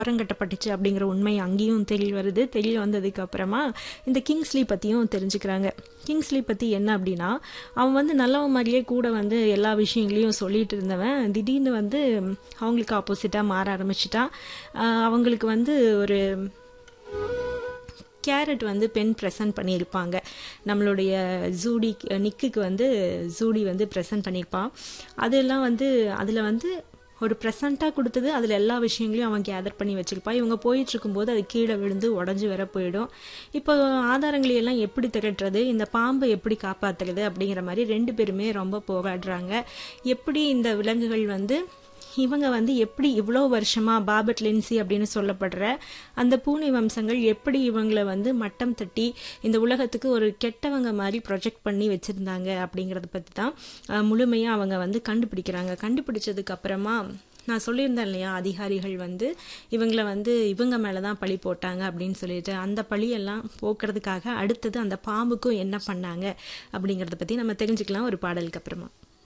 கட்டப்பட்டுச்சு அப்படிங்கிற உண்மை அங்கேயும் தெரிய வருது தெரிய வந்ததுக்கு அப்புறமா இந்த கிங்ஸ்லி பற்றியும் தெரிஞ்சுக்கிறாங்க கிங்ஸ்லி பற்றி என்ன அப்படின்னா அவன் வந்து நல்லவன் மாதிரியே கூட வந்து எல்லா விஷயங்களையும் சொல்லிட்டு இருந்தவன் திடீர்னு வந்து அவங்களுக்கு ஆப்போசிட்டாக மாற ஆரம்பிச்சிட்டான் ஆஹ் அவங்களுக்கு வந்து ஒரு கேரட் வந்து பெண் ப்ரெசன்ட் பண்ணியிருப்பாங்க நம்மளுடைய ஜூடி நிக்குக்கு வந்து ஜூடி வந்து ப்ரெசன்ட் பண்ணியிருப்பான் அதெல்லாம் வந்து அதில் வந்து ஒரு ப்ரெசண்ட்டாக கொடுத்தது அதில் எல்லா விஷயங்களையும் அவன் கேதர் பண்ணி வச்சிருப்பான் இவங்க போயிட்டு இருக்கும்போது அது கீழே விழுந்து உடஞ்சி வர போயிடும் இப்போ ஆதாரங்களை எல்லாம் எப்படி திரட்டுறது இந்த பாம்பை எப்படி காப்பாற்றுறது அப்படிங்கிற மாதிரி ரெண்டு பேருமே ரொம்ப போராடுறாங்க எப்படி இந்த விலங்குகள் வந்து இவங்க வந்து எப்படி இவ்வளோ வருஷமா பாபட் லென்சி அப்படின்னு சொல்லப்படுற அந்த பூனை வம்சங்கள் எப்படி இவங்களை வந்து மட்டம் தட்டி இந்த உலகத்துக்கு ஒரு கெட்டவங்க மாதிரி ப்ரொஜெக்ட் பண்ணி வச்சிருந்தாங்க அப்படிங்கிறத பற்றி தான் அஹ், முழுமையா அவங்க வந்து கண்டுபிடிக்கிறாங்க கண்டுபிடிச்சதுக்கு அப்புறமா நான் சொல்லியிருந்தேன் இல்லையா அதிகாரிகள் வந்து இவங்களை வந்து இவங்க மேலே தான் பழி போட்டாங்க அப்படின்னு சொல்லிட்டு அந்த பழியெல்லாம் போக்குறதுக்காக அடுத்தது அந்த பாம்புக்கும் என்ன பண்ணாங்க அப்படிங்கிறத பற்றி நம்ம தெரிஞ்சுக்கலாம் ஒரு பாடலுக்கு அப்புறமா